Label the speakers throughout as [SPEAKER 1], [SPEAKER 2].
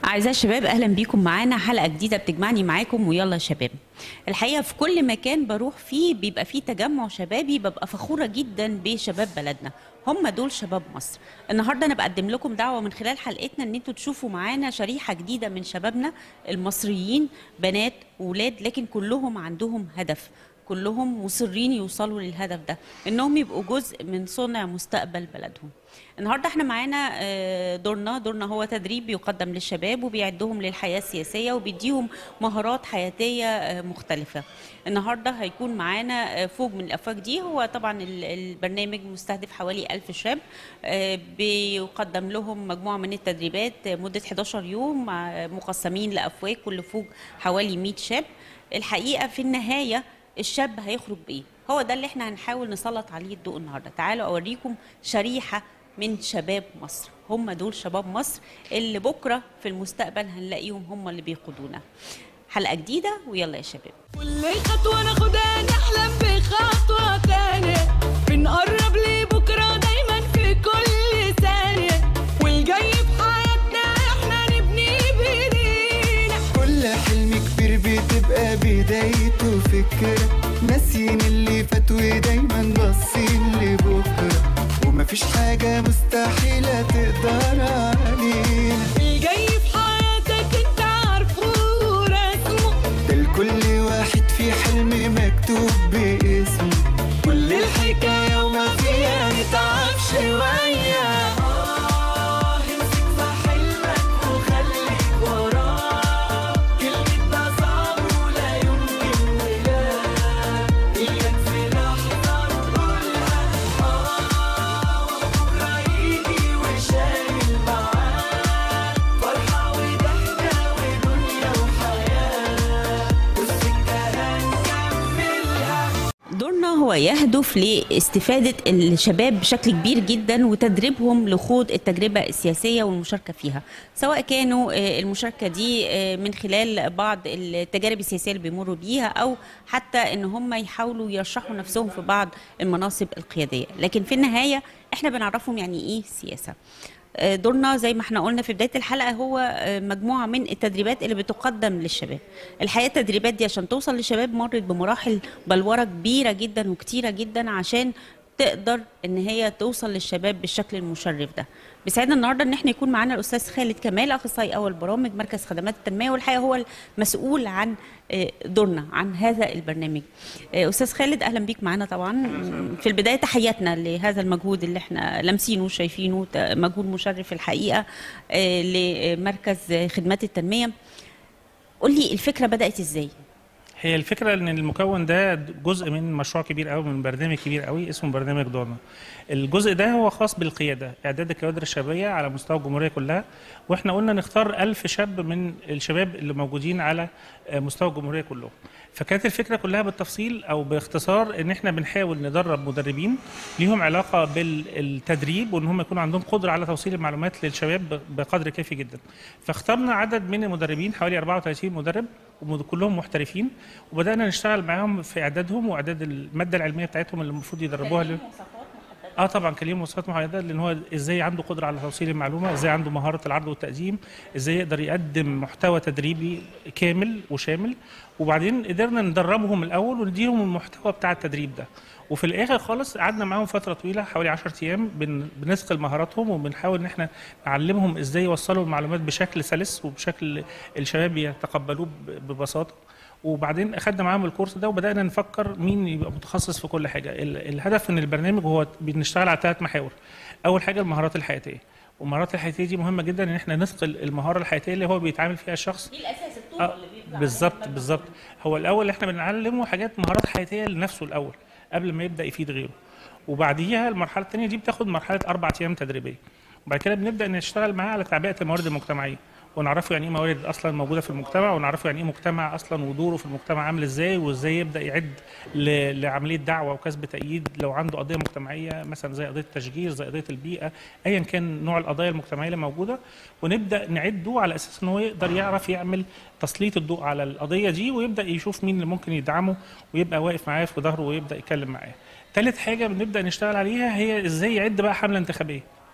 [SPEAKER 1] أعزائي الشباب أهلا بيكم معانا حلقة جديدة بتجمعني معاكم ويلا يا شباب الحقيقة في كل مكان بروح فيه بيبقى فيه تجمع شبابي ببقى فخورة جدا بشباب بلدنا هم دول شباب مصر النهارده انا بقدم لكم دعوه من خلال حلقتنا ان انتوا تشوفوا معانا شريحه جديده من شبابنا المصريين بنات وولاد لكن كلهم عندهم هدف كلهم مصرين يوصلوا للهدف ده انهم يبقوا جزء من صنع مستقبل بلدهم النهارده احنا معانا آه، دورنا دورنا هو تدريب بيقدم للشباب وبيعدهم للحياه السياسيه وبيديهم مهارات حياتيه آه، مختلفه النهارده هيكون معانا آه، فوق من الافواج دي هو طبعا ال- البرنامج مستهدف حوالي ألف شاب آه، بيقدم لهم مجموعه من التدريبات آه، مده 11 يوم مع- مقسمين لافواج كل فوق حوالي 100 شاب الحقيقه في النهايه الشاب هيخرج بايه هو ده اللي احنا هنحاول نسلط عليه الضوء النهارده تعالوا اوريكم شريحه من شباب مصر هم دول شباب مصر اللي بكره في المستقبل هنلاقيهم هم اللي بيقودونا حلقه جديده ويلا يا شباب
[SPEAKER 2] كل خطوة ناخدها نحلم بخطوة تانية بنقرب لبكرة دايما في كل ثانية والجاي في حياتنا احنا نبني بايدينا
[SPEAKER 3] كل حلم كبير بتبقى بدايته فكرة ناسيين اللي فات ودايما باصين لبكرة ومفيش حاجة مستحيلة تقدر علينا
[SPEAKER 2] الجاي في حياتك انت عارفه ورسمه
[SPEAKER 3] ده لكل واحد في حلم مكتوب باسمه كل الحكاية وما فيها نتعب شوية آه امسك في حلمك وخليك وراه كلمتنا صعب ولا يمكن ولا إياك في لحظة نقولها آه وبكرة يجي وشايل معاه فرحة وضحكة ودنيا وحياة والسكة هنكملها
[SPEAKER 1] دورنا هو يهدف لاستفادة الشباب بشكل كبير جدا وتدريبهم لخوض التجربة السياسية والمشاركة فيها سواء كانوا آه، المشاركة دي آه، من خلال بعض التجارب السياسية اللي بيمروا بيها أو حتى إن هم يحاولوا يرشحوا نفسهم في بعض المناصب القيادية لكن في النهاية إحنا بنعرفهم يعني إيه سياسة آه، دورنا زي ما احنا قلنا في بدايه الحلقه هو آه، مجموعه من التدريبات اللي بتقدم للشباب الحقيقه التدريبات دي عشان توصل للشباب مرت بمراحل بلوره كبيره جدا وكتيره جدا عشان تقدر ان هي توصل للشباب بالشكل المشرف ده بيسعدنا النهارده ان احنا يكون معانا الاستاذ خالد كمال اخصائي اول برامج مركز خدمات التنميه والحقيقه هو المسؤول عن آه، دورنا عن هذا البرنامج آه، استاذ خالد اهلا بيك معانا طبعا في البدايه تحياتنا لهذا المجهود اللي احنا لامسينه وشايفينه ت- مجهود مشرف الحقيقه آه، لمركز خدمات التنميه قول لي الفكره بدات ازاي
[SPEAKER 4] هي الفكره ان المكون ده جزء من مشروع كبير قوي من برنامج كبير قوي اسمه برنامج دورنا الجزء ده هو خاص بالقياده اعداد الكوادر الشبابيه على مستوى الجمهوريه كلها واحنا قلنا نختار ألف شاب من الشباب اللي موجودين على آه، مستوى الجمهوريه كلهم فكانت الفكره كلها بالتفصيل او باختصار ان احنا بنحاول ندرب مدربين ليهم علاقه بالتدريب وان هم يكون عندهم قدره على توصيل المعلومات للشباب بقدر كافي جدا فاخترنا عدد من المدربين حوالي 34 مدرب وكلهم محترفين وبدانا نشتغل معاهم في اعدادهم واعداد الماده العلميه بتاعتهم اللي المفروض يدربوها لل- اه طبعا كان ليهم مواصفات محدده لان هو ازاي عنده قدره على توصيل المعلومه ازاي عنده مهاره العرض والتقديم ازاي يقدر يقدم محتوى تدريبي كامل وشامل وبعدين قدرنا ندربهم الاول ونديهم المحتوى بتاع التدريب ده وفي الاخر خالص قعدنا معاهم فتره طويله حوالي 10 ايام بن بنثقل مهاراتهم وبنحاول ان احنا نعلمهم ازاي يوصلوا المعلومات بشكل سلس وبشكل الشباب يتقبلوه ب- ببساطه وبعدين اخدنا معاهم الكورس ده وبدانا نفكر مين يبقى متخصص في كل حاجه ال- الهدف من البرنامج هو بنشتغل على ثلاث محاور اول حاجه المهارات الحياتيه والمهارات الحياتيه دي مهمه جدا ان احنا نثقل المهاره الحياتيه اللي هو بيتعامل فيها الشخص
[SPEAKER 1] دي الاساس
[SPEAKER 4] آه، بالظبط بالظبط هو الاول احنا بنعلمه حاجات مهارات حياتيه لنفسه الاول قبل ما يبدا يفيد غيره وبعديها المرحله الثانيه دي بتاخد مرحله اربع ايام تدريبيه وبعد كده بنبدا نشتغل معاه على تعبئه الموارد المجتمعيه ونعرفه يعني ايه موارد اصلا موجوده في المجتمع ونعرفه يعني ايه مجتمع اصلا ودوره في المجتمع عامل ازاي وازاي يبدا يعد ل- لعمليه دعوه وكسب تأييد لو عنده قضيه مجتمعيه مثلا زي قضيه التشجير زي قضيه البيئه ايا كان نوع القضايا المجتمعيه اللي موجوده ونبدا نعده على اساس ان هو يقدر يعرف يعمل تسليط الضوء على القضيه دي ويبدا يشوف مين اللي ممكن يدعمه ويبقى واقف معاه في ظهره ويبدا يتكلم معاه. ثالث حاجه بنبدا نشتغل عليها هي ازاي يعد بقى حمله انتخابيه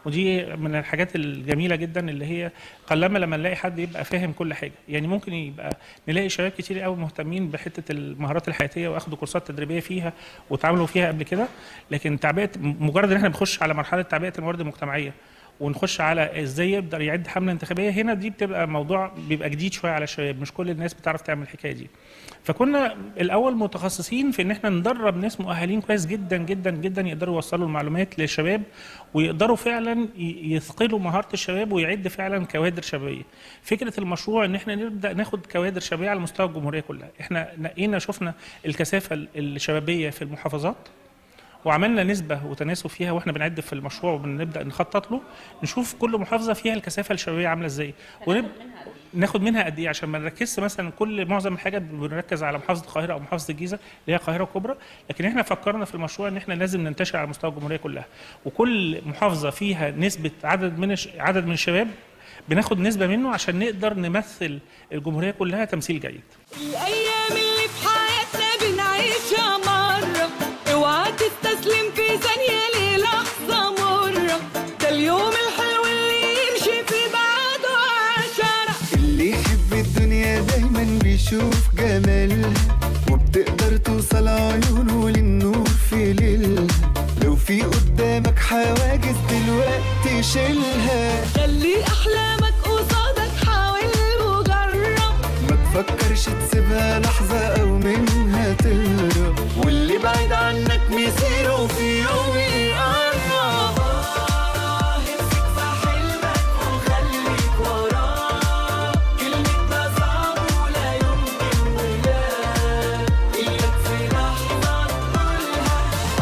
[SPEAKER 4] ودي من الحاجات الجميله جدا اللي هي قلما لما نلاقي حد يبقى فاهم كل حاجه يعني ممكن يبقى نلاقي شباب كتير قوي مهتمين بحته المهارات الحياتيه واخدوا كورسات تدريبيه فيها وتعاملوا فيها قبل كده لكن تعبئه مجرد ان احنا بنخش على مرحله تعبئه الموارد المجتمعيه ونخش على ازاي يقدر يعد حمله انتخابيه هنا دي بتبقى موضوع بيبقى جديد شويه على الشباب مش كل الناس بتعرف تعمل الحكايه دي فكنا الاول متخصصين في ان احنا ندرب ناس مؤهلين كويس جدا جدا جدا يقدروا يوصلوا المعلومات للشباب ويقدروا فعلا ي- يثقلوا مهاره الشباب ويعد فعلا كوادر شبابيه فكره المشروع ان احنا نبدا ناخد كوادر شبابيه على مستوى الجمهوريه كلها احنا نقينا شفنا الكثافه الشبابيه في المحافظات وعملنا نسبة وتناسب فيها واحنا بنعد في المشروع وبنبدا نخطط له نشوف كل محافظة فيها الكثافة الشبابية عاملة ازاي ونب... ناخد منها قد ايه عشان ما نركزش مثلا كل معظم الحاجه بنركز على محافظه القاهره او محافظه الجيزه اللي هي القاهره الكبرى لكن احنا فكرنا في المشروع ان احنا لازم ننتشر على مستوى الجمهوريه كلها وكل محافظه فيها نسبه عدد من الش... عدد من الشباب بناخد نسبه منه عشان نقدر نمثل الجمهوريه كلها تمثيل جيد
[SPEAKER 2] الأيام اللي في حياتنا بنعيشها مرة اوعى تستسلم في ثانية للحظة مرة ده اليوم الحلو اللي يمشي في بعده عشرة
[SPEAKER 3] اللي يحب الدنيا دايما بيشوف جمالها وبتقدر توصل عيونه للنور في ليلها لو في قدامك حواجز دلوقتي شيلها
[SPEAKER 2] خلي أحلامك قصادك حاول وجرب
[SPEAKER 3] ما تفكرش تسيبها لحظة أو منها تهرب واللي بعيد عنك مسيره في يوم يقرب امسك في حلمك وخليك وراه كلمة ما صعب ولا يمكن ولا إياك في لحظة تقولها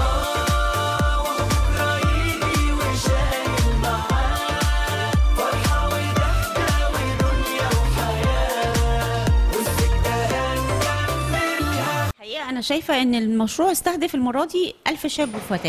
[SPEAKER 3] آه وبكرة يجي وشايل معاه فرحة وضحكة ودنيا وحياة والسكة هنكملها
[SPEAKER 1] الحقيقه انا شايفه ان المشروع استهدف المره دي ألف شاب وفتاه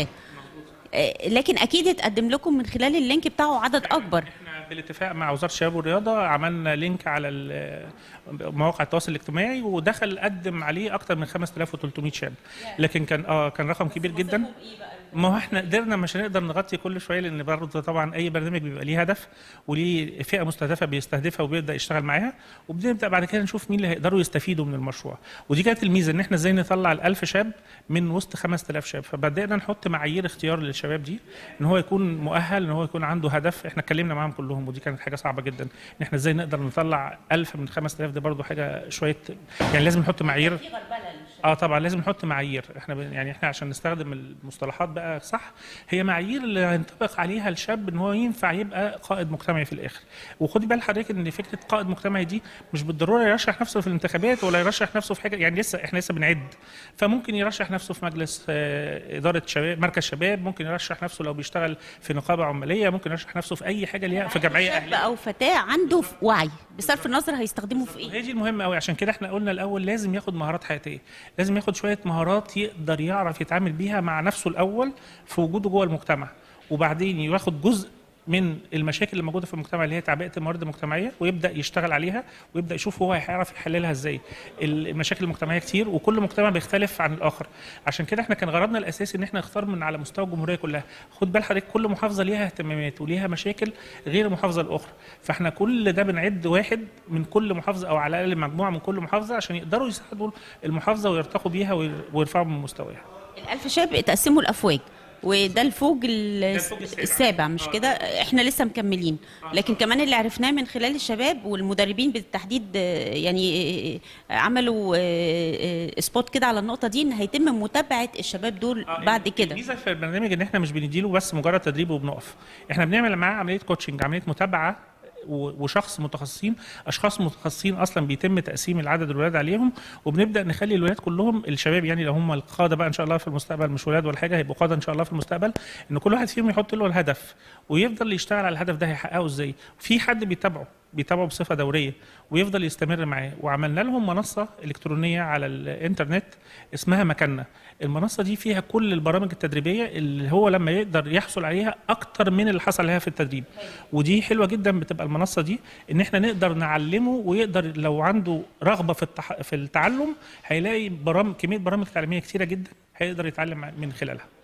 [SPEAKER 1] آه، لكن اكيد اتقدم لكم من خلال اللينك بتاعه عدد اكبر
[SPEAKER 4] احنا بالاتفاق مع وزاره الشباب والرياضه عملنا لينك على ال- مواقع التواصل الاجتماعي ودخل قدم عليه اكتر من 5300 شاب لكن كان اه كان رقم كبير جدا ما هو احنا قدرنا مش هنقدر نغطي كل شويه لان برضه طبعا اي برنامج بيبقى ليه هدف وليه فئه مستهدفه بيستهدفها وبيبدا يشتغل معاها وبنبدا بعد كده نشوف مين اللي هيقدروا يستفيدوا من المشروع ودي كانت الميزه ان احنا ازاي نطلع ال1000 شاب من وسط 5000 شاب فبدانا نحط معايير اختيار للشباب دي ان هو يكون مؤهل ان هو يكون عنده هدف احنا اتكلمنا معاهم كلهم ودي كانت حاجه صعبه جدا ان احنا ازاي نقدر نطلع 1000 من 5000 دي برضه حاجه شويه يعني لازم نحط معايير اه طبعا لازم نحط معايير احنا ب- يعني احنا عشان نستخدم المصطلحات بقى صح هي معايير اللي هينطبق عليها الشاب ان هو ينفع يبقى قائد مجتمعي في الاخر وخدي بال حضرتك ان فكره قائد مجتمعي دي مش بالضروره يرشح نفسه في الانتخابات ولا يرشح نفسه في حاجه يعني لسه احنا لسه بنعد فممكن يرشح نفسه في مجلس آه، اداره شباب مركز شباب ممكن يرشح نفسه لو بيشتغل في نقابه عماليه ممكن يرشح نفسه في اي حاجه ليها في جمعيه
[SPEAKER 1] شاب
[SPEAKER 4] اهليه
[SPEAKER 1] او فتاه عنده وعي بصرف النظر هيستخدمه في ايه
[SPEAKER 4] هي دي المهمة قوي عشان كده احنا قلنا الاول لازم ياخد مهارات حياتيه لازم ياخد شويه مهارات يقدر يعرف يتعامل بيها مع نفسه الاول في وجوده جوه المجتمع وبعدين ياخد جزء من المشاكل اللي موجوده في المجتمع اللي هي تعبئه الموارد المجتمعيه ويبدا يشتغل عليها ويبدا يشوف هو هيعرف يحللها ازاي المشاكل المجتمعيه كتير وكل مجتمع بيختلف عن الاخر عشان كده احنا كان غرضنا الاساسي ان احنا نختار من على مستوى الجمهوريه كلها خد بال حضرتك كل محافظه ليها اهتمامات وليها مشاكل غير المحافظه الاخرى فاحنا كل ده بنعد واحد من كل محافظه او على الاقل مجموعه من كل محافظه عشان يقدروا يساعدوا المحافظه ويرتقوا بيها وير- ويرفعوا من مستواها
[SPEAKER 1] الألف شاب اتقسموا الافواج وده الفوج ال-
[SPEAKER 4] الفوج السابع.
[SPEAKER 1] السابع مش
[SPEAKER 4] آه.
[SPEAKER 1] كده احنا لسه مكملين لكن كمان اللي عرفناه من خلال الشباب والمدربين بالتحديد آه، يعني آه، عملوا آه، آه، سبوت كده على النقطه دي ان هيتم متابعه الشباب دول
[SPEAKER 4] آه،
[SPEAKER 1] بعد كده
[SPEAKER 4] الميزه في البرنامج ان احنا مش بنديله بس مجرد تدريب وبنقف احنا بنعمل معاه عمليه كوتشنج عمليه متابعه و- وشخص متخصصين اشخاص متخصصين اصلا بيتم تقسيم العدد الولاد عليهم وبنبدا نخلي الولاد كلهم الشباب يعني لو هم القاده بقى ان شاء الله في المستقبل مش ولاد ولا حاجه هيبقوا قاده ان شاء الله في المستقبل ان كل واحد فيهم يحط له الهدف ويفضل يشتغل على الهدف ده هيحققه ازاي في حد بيتابعه بيتابعه بصفه دوريه ويفضل يستمر معاه وعملنا لهم منصه الكترونيه على الانترنت اسمها مكاننا المنصه دي فيها كل البرامج التدريبيه اللي هو لما يقدر يحصل عليها اكتر من اللي حصل عليها في التدريب ودي حلوه جدا بتبقى المنصه دي ان احنا نقدر نعلمه ويقدر لو عنده رغبه في التح... في التعلم هيلاقي برامج كميه برامج تعليميه كتيره جدا هيقدر يتعلم من خلالها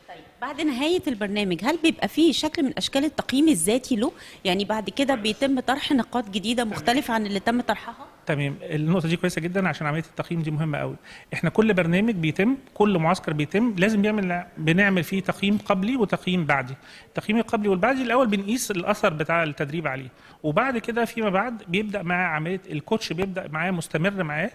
[SPEAKER 1] بعد نهايه البرنامج هل بيبقى فيه شكل من اشكال التقييم الذاتي له يعني بعد كده بيتم طرح نقاط جديده مختلفه عن اللي تم طرحها
[SPEAKER 4] تمام النقطه دي كويسه جدا عشان عمليه التقييم دي مهمه قوي احنا كل برنامج بيتم كل معسكر بيتم لازم بيعمل بنعمل فيه تقييم قبلي وتقييم بعدي التقييم القبلي والبعدي الاول بنقيس الاثر بتاع التدريب عليه وبعد كده فيما بعد بيبدا معاه عمليه الكوتش بيبدا معاه مستمر معاه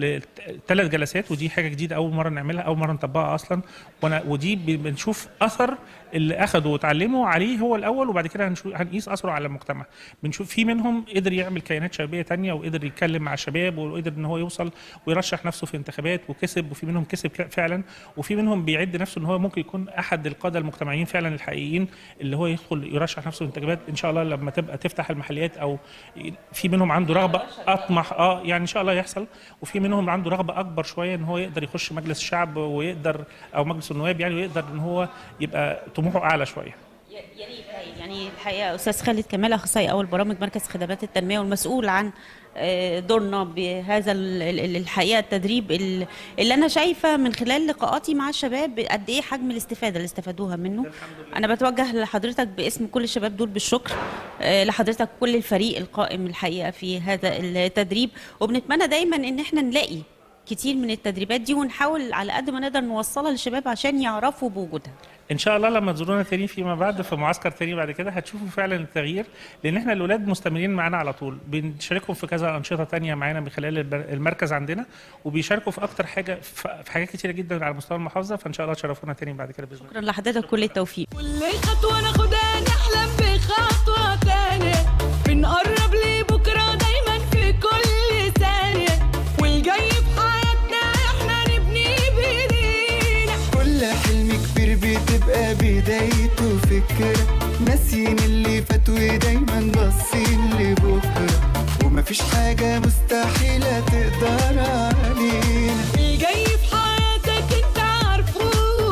[SPEAKER 4] لثلاث جلسات ودي حاجه جديده اول مره نعملها اول مره نطبقها اصلا وانا ودي بنشوف اثر اللي اخده وتعلمه عليه هو الاول وبعد كده هنشوف هنقيس اثره على المجتمع بنشوف في منهم قدر يعمل كيانات شبابيه تانية وقدر يتكلم مع الشباب وقدر ان هو يوصل ويرشح نفسه في انتخابات وكسب وفي منهم كسب فعلا وفي منهم بيعد نفسه ان هو ممكن يكون احد القاده المجتمعيين فعلا الحقيقيين اللي هو يدخل يرشح نفسه في انتخابات ان شاء الله لما تبقى تفتح المحليات او في منهم عنده رغبه اطمح اه يعني ان شاء الله يحصل وفي منهم عنده رغبه اكبر شويه ان هو يقدر يخش مجلس الشعب ويقدر او مجلس النواب يعني ويقدر ان هو يبقى طموحه اعلى شويه
[SPEAKER 1] يا ريت يعني الحقيقه استاذ خالد كمال اخصائي اول برامج مركز خدمات التنميه والمسؤول عن آه، دورنا بهذا ال- ال- الحقيقه التدريب ال- اللي انا شايفه من خلال لقاءاتي مع الشباب قد ايه حجم الاستفاده اللي استفادوها منه انا بتوجه لحضرتك باسم كل الشباب دول بالشكر آه، لحضرتك كل الفريق القائم الحقيقه في هذا التدريب وبنتمنى دايما ان احنا نلاقي كتير من التدريبات دي ونحاول على قد ما نقدر نوصلها للشباب عشان يعرفوا بوجودها
[SPEAKER 4] ان شاء الله لما تزورونا تاني فيما بعد في معسكر تاني بعد كده هتشوفوا فعلا التغيير لان احنا الاولاد مستمرين معانا على طول بنشاركهم في كذا انشطه تانية معانا من خلال البر- المركز عندنا وبيشاركوا في اكتر حاجه في في حاجات كتيره جدا على مستوى المحافظه فان شاء الله تشرفونا تاني بعد كده باذن الله
[SPEAKER 1] شكرا لحضرتك كل التوفيق
[SPEAKER 2] كل خطوة ناخدها نحلم بخطوة تانية بنقرب لبكرة دايما في كل ثانية والجاي في حياتنا احنا نبني بايدينا
[SPEAKER 3] كل حلم كبير بتبقى بدايته فكرة ناسيين اللي فات ودايما باصين لبكرة ومفيش حاجة مستحيلة تقدر علينا
[SPEAKER 2] الجاي في حياتك انت عارفه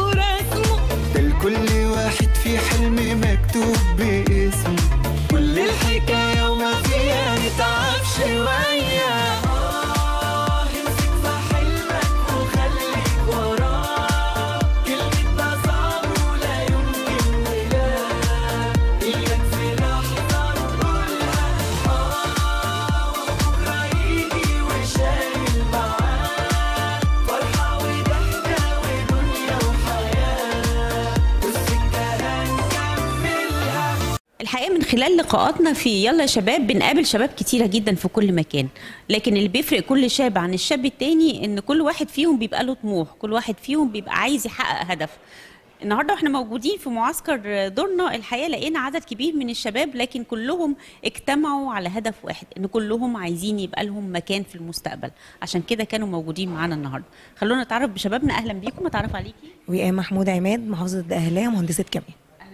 [SPEAKER 2] ورسمه
[SPEAKER 3] ده لكل واحد في حلم مكتوب باسمه كل الحكاية وما فيها نتعب شوية آه، امسك في حلمك وخليك وراه كلمة ده صعب ولا يمكن ولا إياك في لحظة نقولها آه وبكرة يجي وشايل معاه فرحة وضحكة ودنيا وحياة والسكة هنكملها
[SPEAKER 1] الحقيقه من خلال لقاءاتنا في يلا يا شباب بنقابل شباب كتيره جدا في كل مكان لكن اللي بيفرق كل شاب عن الشاب التاني ان كل واحد فيهم بيبقى له طموح كل واحد فيهم بيبقى عايز يحقق هدف النهارده واحنا موجودين في معسكر دورنا الحقيقه لقينا عدد كبير من الشباب لكن كلهم اجتمعوا على هدف واحد ان كلهم عايزين يبقى لهم مكان في المستقبل عشان كده كانوا موجودين معانا النهارده خلونا نتعرف بشبابنا اهلا بيكم اتعرف عليكي
[SPEAKER 5] وإيه محمود عماد محافظة الدقهلية مهندسة كيمياء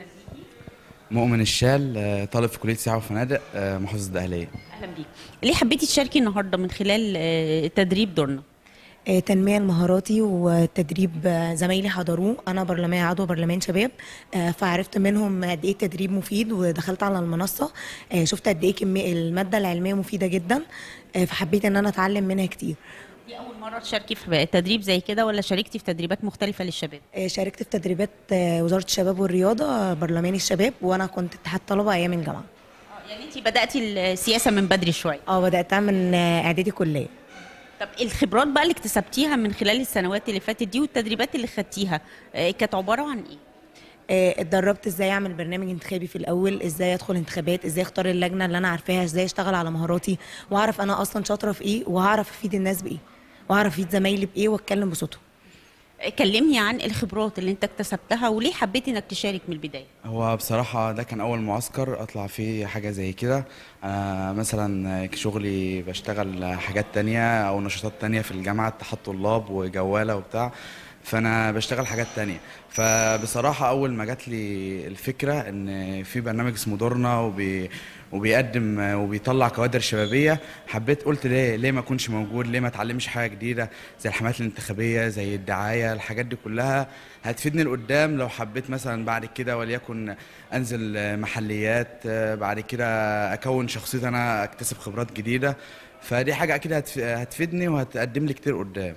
[SPEAKER 6] مؤمن الشال آه، طالب في كليه سياحه وفنادق آه، محافظه الدقهليه
[SPEAKER 1] اهلا بيك ليه حبيتي تشاركي النهارده من خلال آه، تدريب دورنا
[SPEAKER 5] آه، تنمية المهاراتي وتدريب آه، زمايلي حضروه أنا برلمان عضو برلمان شباب آه، فعرفت منهم قد إيه التدريب مفيد ودخلت على المنصة آه، شفت قد إيه كمية المادة العلمية مفيدة جدا آه، فحبيت إن أنا أتعلم منها كتير
[SPEAKER 1] دي اول مره تشاركي في تدريب زي كده ولا شاركتي في تدريبات مختلفه للشباب
[SPEAKER 5] آه، شاركت في تدريبات آه، وزارة الشباب والرياضة آه، برلمان الشباب وأنا كنت اتحاد طلبة أيام الجامعة
[SPEAKER 1] يعني انت بداتي السياسه من بدري شويه
[SPEAKER 5] اه بدأتها من آه، إعدادي كلية
[SPEAKER 1] طب الخبرات بقى اللي اكتسبتيها من خلال السنوات اللي فاتت دي والتدريبات اللي خدتيها آه، كانت عباره عن ايه
[SPEAKER 5] آه، اتدربت ازاي اعمل برنامج انتخابي في الاول ازاي ادخل انتخابات ازاي اختار اللجنه اللي انا عارفاها ازاي اشتغل على مهاراتي واعرف انا اصلا شاطره في ايه وهعرف افيد الناس بايه واعرف افيد زمايلي بايه واتكلم بصوتهم
[SPEAKER 1] آه، كلمني عن الخبرات اللي انت اكتسبتها وليه حبيتي انك تشارك من البدايه
[SPEAKER 6] هو بصراحه ده كان اول معسكر اطلع فيه حاجه زي كده انا مثلا شغلي بشتغل حاجات تانية او نشاطات تانية في الجامعه اتحاد طلاب وجواله وبتاع فانا بشتغل حاجات تانية فبصراحه اول ما جات لي الفكره ان في برنامج اسمه دورنا وبي وبيقدم وبيطلع كوادر شبابيه حبيت قلت ليه ليه ما اكونش موجود ليه ما اتعلمش حاجه جديده زي الحملات الانتخابيه زي الدعايه الحاجات دي كلها هتفيدني لقدام لو حبيت مثلا بعد كده وليكن انزل محليات بعد كده اكون شخصيتي انا اكتسب خبرات جديده فدي حاجه اكيد هتف- هتفيدني وهتقدم لي كتير قدام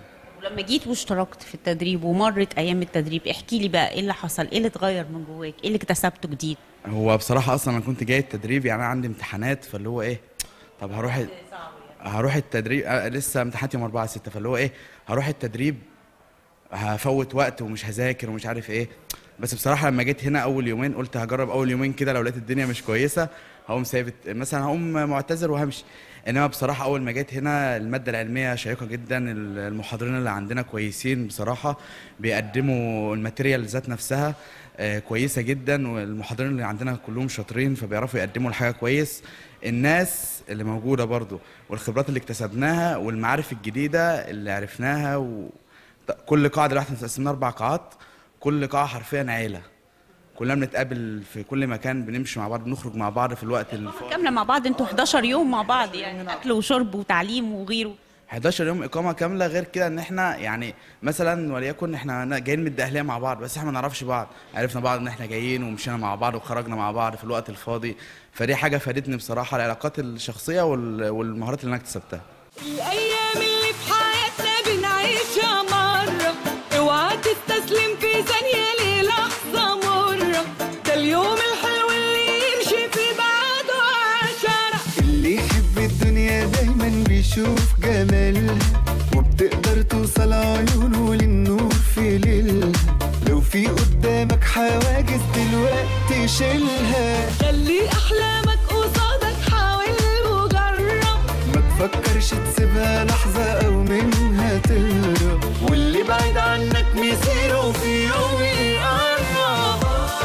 [SPEAKER 1] لما جيت واشتركت في التدريب ومرت ايام التدريب احكي لي بقى ايه اللي حصل ايه اللي اتغير من جواك ايه اللي اكتسبته جديد
[SPEAKER 6] هو بصراحة أصلا أنا كنت جاي التدريب يعني أنا عندي امتحانات فاللي هو إيه طب هروح هروح التدريب آه لسه امتحاناتي يوم 4 6 فاللي هو إيه هروح التدريب هفوت وقت ومش هذاكر ومش عارف إيه بس بصراحة لما جيت هنا أول يومين قلت هجرب أول يومين كده لو لقيت الدنيا مش كويسة هقوم سايب الت- مثلا هقوم معتذر وهمشي انما بصراحه اول ما جيت هنا الماده العلميه شيقه جدا ال- المحاضرين اللي عندنا كويسين بصراحه بيقدموا الماتيريال ذات نفسها آه، كويسه جدا والمحاضرين اللي عندنا كلهم شاطرين فبيعرفوا يقدموا الحاجه كويس الناس اللي موجوده برضو والخبرات اللي اكتسبناها والمعارف الجديده اللي عرفناها و... ط- كل قاعده لوحدها متقسمين اربع قاعات كل قاعه حرفيا عيله كلنا بنتقابل في كل مكان بنمشي مع بعض بنخرج مع بعض في الوقت الفاضي
[SPEAKER 1] كامله مع بعض انتوا 11 يوم مع بعض يعني اكل وشرب وتعليم وغيره
[SPEAKER 6] 11 يوم اقامه كامله غير كده ان احنا يعني مثلا وليكن احنا جايين من الدقهليه مع بعض بس احنا ما نعرفش بعض عرفنا بعض ان احنا جايين ومشينا مع بعض وخرجنا مع بعض في الوقت الفاضي فدي حاجه فادتني بصراحه العلاقات الشخصيه وال- والمهارات اللي انا اكتسبتها
[SPEAKER 2] الأيام اللي في حياتنا بنعيشها مرة اوعى تستسلم في ثانية للحظة مرة ده اليوم الحلو اللي يمشي في بعده عشرة
[SPEAKER 3] اللي يحب الدنيا دايما بيشوف جمالها وبتقدر توصل عيونه للنور في ليلها لو في قدامك حواجز دلوقتي شيلها
[SPEAKER 2] خلي أحلامك قصادك حاول وجرب
[SPEAKER 3] ما تفكرش تسيبها لحظة أو منها تهرب واللي بعيد عنك مصيره في يوم يقرب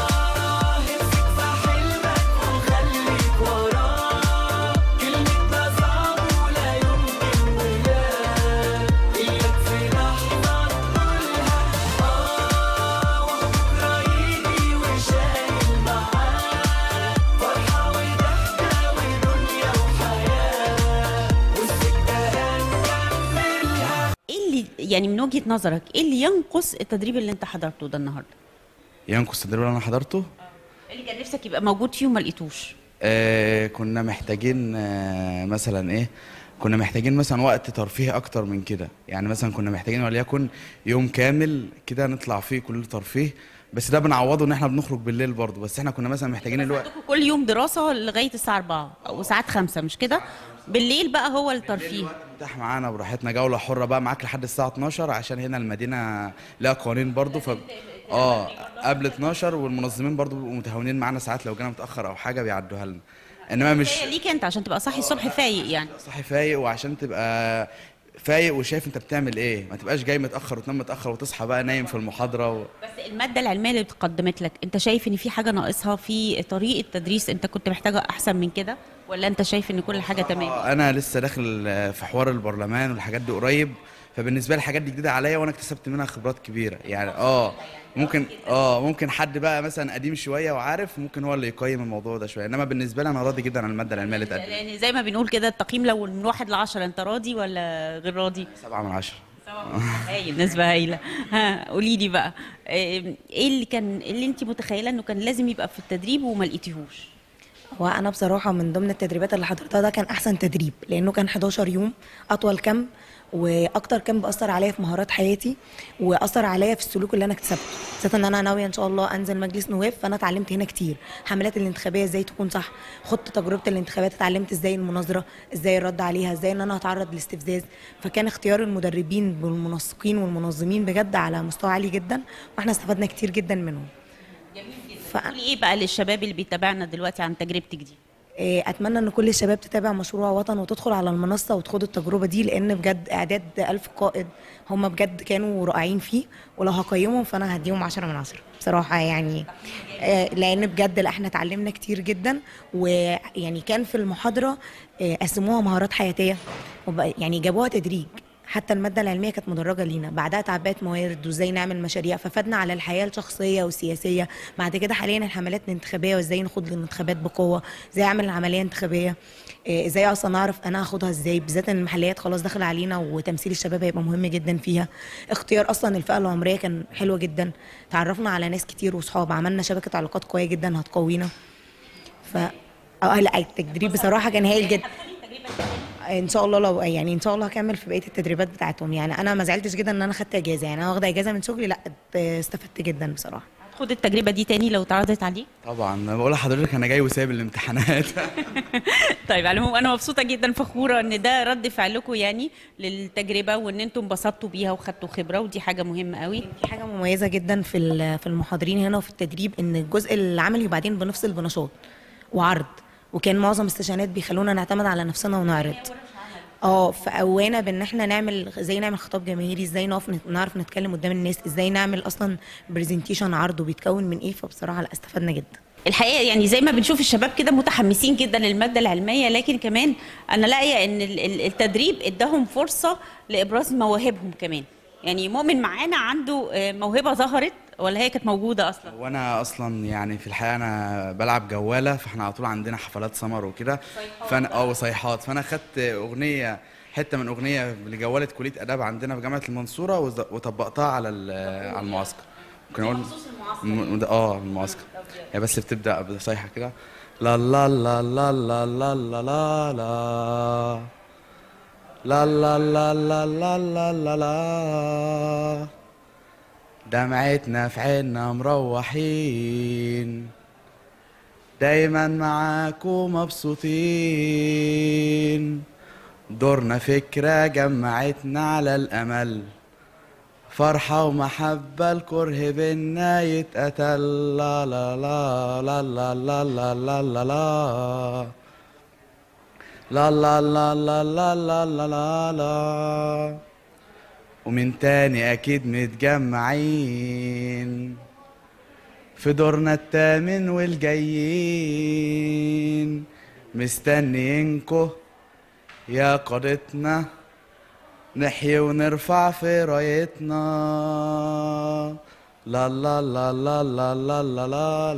[SPEAKER 3] امسك في حلمك وخليك وراه كلمة ده صعب ولا يمكن ولا إياك في لحظة تقولها آه وبكرة يجي وشايل معاه فرحة وضحكة ودنيا وحياة والسكة هنكملها
[SPEAKER 1] ايه اللي يعني من وجهه نظرك ايه اللي ينقص التدريب اللي انت حضرته ده النهارده
[SPEAKER 6] ينقص التدريب اللي انا حضرته
[SPEAKER 1] اللي كان نفسك يبقى موجود فيه وما لقيتوش
[SPEAKER 6] آه كنا محتاجين آه مثلا ايه كنا محتاجين مثلا وقت ترفيه اكتر من كده يعني مثلا كنا محتاجين وليكن يوم كامل كده نطلع فيه كل ترفيه بس ده بنعوضه ان احنا بنخرج بالليل برضه بس احنا كنا مثلا محتاجين الوقت
[SPEAKER 1] عندكم كل يوم دراسه لغايه الساعه 4 او ساعات 5 مش كده بالليل بقى هو الترفيه
[SPEAKER 6] متاح معانا براحتنا جوله حره بقى معاك لحد الساعه 12 عشان هنا المدينه لها قوانين برضه ف اه قبل 12 والمنظمين برضه بيبقوا متهاونين معانا ساعات لو جينا متاخر او حاجه بيعدوها لنا انما مش
[SPEAKER 1] هي ليك انت عشان تبقى صاحي الصبح فايق يعني
[SPEAKER 6] صاحي فايق وعشان تبقى فايق وشايف انت بتعمل ايه ما تبقاش جاي متاخر وتنام متاخر وتصحى بقى نايم في المحاضره و...
[SPEAKER 1] بس الماده العلميه اللي اتقدمت لك انت شايف ان في حاجه ناقصها في طريقه تدريس انت كنت محتاجها احسن من كده ولا انت شايف ان كل حاجه تمام
[SPEAKER 6] آه، انا لسه داخل آه، في حوار البرلمان والحاجات دي قريب فبالنسبه لي الحاجات دي جديده عليا وانا اكتسبت منها خبرات كبيره يعني اه ممكن اه ممكن حد بقى مثلا قديم شويه وعارف ممكن هو اللي يقيم الموضوع ده شويه انما بالنسبه لي انا راضي جدا عن الماده العلميه اللي اتقدمت
[SPEAKER 1] لان زي ما بنقول كده التقييم لو من واحد لعشرة انت راضي ولا غير راضي؟
[SPEAKER 6] سبعة من عشرة
[SPEAKER 1] هايل نسبة هايلة ها قولي لي بقى ايه اللي كان اللي انت متخيلة انه كان لازم يبقى في التدريب وما لقيتيهوش؟
[SPEAKER 5] وانا بصراحه من ضمن التدريبات اللي حضرتها ده كان احسن تدريب لانه كان 11 يوم اطول كم واكتر كم بأثر عليا في مهارات حياتي واثر عليا في السلوك اللي انا اكتسبته خاصه ان انا ناويه ان شاء الله انزل مجلس نواب فانا اتعلمت هنا كتير حملات الانتخابيه ازاي تكون صح خدت تجربه الانتخابات اتعلمت ازاي المناظره ازاي الرد عليها ازاي ان انا هتعرض لاستفزاز فكان اختيار المدربين والمنسقين والمنظمين بجد على مستوى عالي جدا واحنا استفدنا كتير جدا منهم ف...
[SPEAKER 1] قولي ايه بقى للشباب اللي بيتابعنا دلوقتي عن تجربتك دي؟
[SPEAKER 5] إيه، اتمنى ان كل الشباب تتابع مشروع وطن وتدخل على المنصه وتخوض التجربه دي لان بجد اعداد ألف قائد هم بجد كانوا رائعين فيه ولو هقيمهم فانا هديهم 10 من 10 بصراحه يعني آه، لان بجد لا احنا اتعلمنا كتير جدا ويعني كان في المحاضره آه، قسموها مهارات حياتيه وبقى- يعني جابوها تدريج حتى الماده العلميه كانت مدرجه لينا بعدها تعبئه موارد وازاي نعمل مشاريع ففادنا على الحياه الشخصيه والسياسيه بعد كده حاليا الحملات الانتخابيه وازاي نخوض الانتخابات بقوه ازاي اعمل العمليه انتخابيه إيه، ازاي اصلا اعرف انا هاخدها ازاي بالذات ان المحليات خلاص داخله علينا وتمثيل الشباب هيبقى مهم جدا فيها اختيار اصلا الفئه العمريه كان حلو جدا تعرفنا على ناس كتير وصحاب عملنا شبكه علاقات قويه جدا هتقوينا ف اه لا التدريب بصراحه كان هايل جدا ان شاء الله لو يعني ان شاء الله هكمل في بقيه التدريبات بتاعتهم يعني انا ما زعلتش جدا ان انا خدت اجازه يعني انا واخده اجازه من شغلي لا استفدت جدا بصراحه
[SPEAKER 1] خد التجربه دي تاني لو اتعرضت عليك
[SPEAKER 6] طبعا أنا بقول لحضرتك انا جاي وسايب الامتحانات
[SPEAKER 1] طيب على العموم انا مبسوطه جدا فخوره ان ده رد فعلكم يعني للتجربه وان انتم انبسطتوا بيها وخدتوا خبره ودي حاجه مهمه قوي
[SPEAKER 5] في حاجه مميزه جدا في ال- في المحاضرين هنا وفي التدريب ان الجزء العملي وبعدين بنفصل بنشاط وعرض وكان معظم السيشنات بيخلونا نعتمد على نفسنا ونعرض اه فقوانا بان احنا نعمل ازاي نعمل خطاب جماهيري ازاي نقف نت- نعرف نتكلم قدام الناس ازاي نعمل اصلا برزنتيشن عرض وبيتكون من ايه فبصراحه لا استفدنا جدا
[SPEAKER 1] الحقيقه يعني زي ما بنشوف الشباب كده متحمسين جدا للماده العلميه لكن كمان انا لاقيه ان ال- ال- التدريب اداهم فرصه لابراز مواهبهم كمان يعني مؤمن معانا عنده آه، موهبه ظهرت ولا هي كانت موجوده اصلا
[SPEAKER 6] وانا اصلا يعني في الحقيقه انا بلعب جواله فاحنا على طول عندنا حفلات سمر وكده فانا اه وصيحات فانا خدت اغنيه حته من اغنيه لجواله كليه اداب عندنا في جامعه المنصوره وز- وطبقتها على ال- على المعسكر ممكن اقول م- ده- اه المعسكر هي بس بتبدا بصيحه كده لا لا لا لا لا لا لا لا لا لا لا لا لا لا لا لا دمعتنا في عيننا مروحين دايما معاكم مبسوطين دورنا فكرة جمعتنا على الأمل فرحة ومحبة الكره بينا يتقتل لا لا لا لا لا لا لا لا لا لا لا لا لا لا لا لا لا لا ومن تاني أكيد متجمعين في دورنا التامن والجايين مستنيينكو يا قادتنا نحيي ونرفع في رايتنا لا لا لا لا لا لا لا لا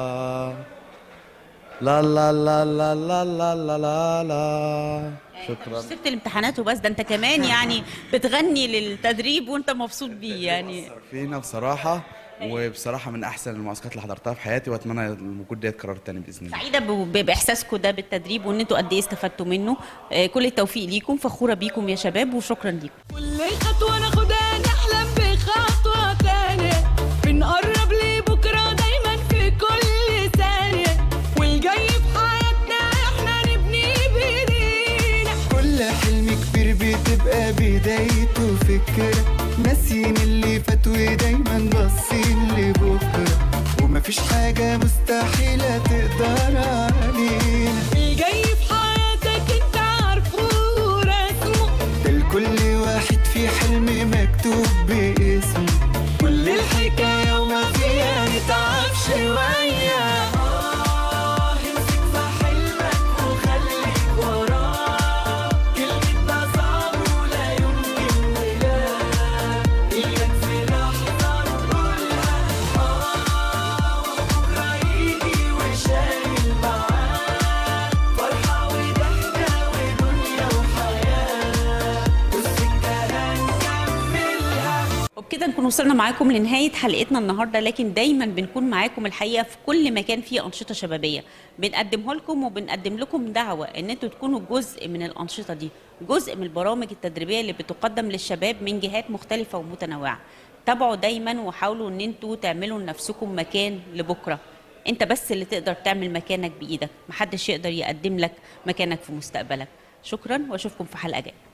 [SPEAKER 6] لا لا لا لا لا لا لا لا لا شكرا
[SPEAKER 1] سبت الامتحانات وبس ده انت كمان يعني بتغني للتدريب وانت مبسوط بيه يعني
[SPEAKER 6] فينا بصراحة وبصراحة من أحسن المعسكرات اللي حضرتها في حياتي وأتمنى الوجود ده يتكرر تاني بإذن الله
[SPEAKER 1] سعيده ب- ب- باحساسكم ده بالتدريب وان انتوا قد ايه استفدتوا منه آه، كل التوفيق ليكم فخوره بيكم يا شباب وشكرا ليكم
[SPEAKER 2] كل خطوة ناخدها نحلم بخطوة تانية بنقرب لبكرة دايما في كل ثانية والجاي في حياتنا احنا نبني بايدينا
[SPEAKER 3] كل حلم كبير بتبقى بدايته فكرة ناسيين اللي فات ودايما باصين لبكرة ومفيش حاجة مستحيلة تقدر علينا
[SPEAKER 2] الجاي في حياتك انت عارفه ورسمه
[SPEAKER 3] ده لكل واحد في حلم مكتوب باسمه كل الحكاية وما فيها نتعب شوية آه امسك في حلمك وخليك وراه كلمتنا صعب ولا يمكن ولا إياك في لحظة نقولها آه وبكرة يجي وشايل معاه فرحة وضحكة ودنيا وحياة والسكة هنكملها
[SPEAKER 1] وبكده نكون وصلنا معاكم لنهايه حلقتنا النهارده لكن دايما بنكون معاكم الحقيقه في كل مكان فيه انشطه شبابيه بنقدمه لكم وبنقدم لكم دعوه ان انتوا تكونوا جزء من الانشطه دي جزء من البرامج التدريبيه اللي بتقدم للشباب من جهات مختلفه ومتنوعه تابعوا دايما وحاولوا ان انتوا تعملوا لنفسكم مكان لبكره انت بس اللي تقدر تعمل مكانك بايدك محدش يقدر يقدم لك مكانك في مستقبلك شكرا واشوفكم في حلقه جايه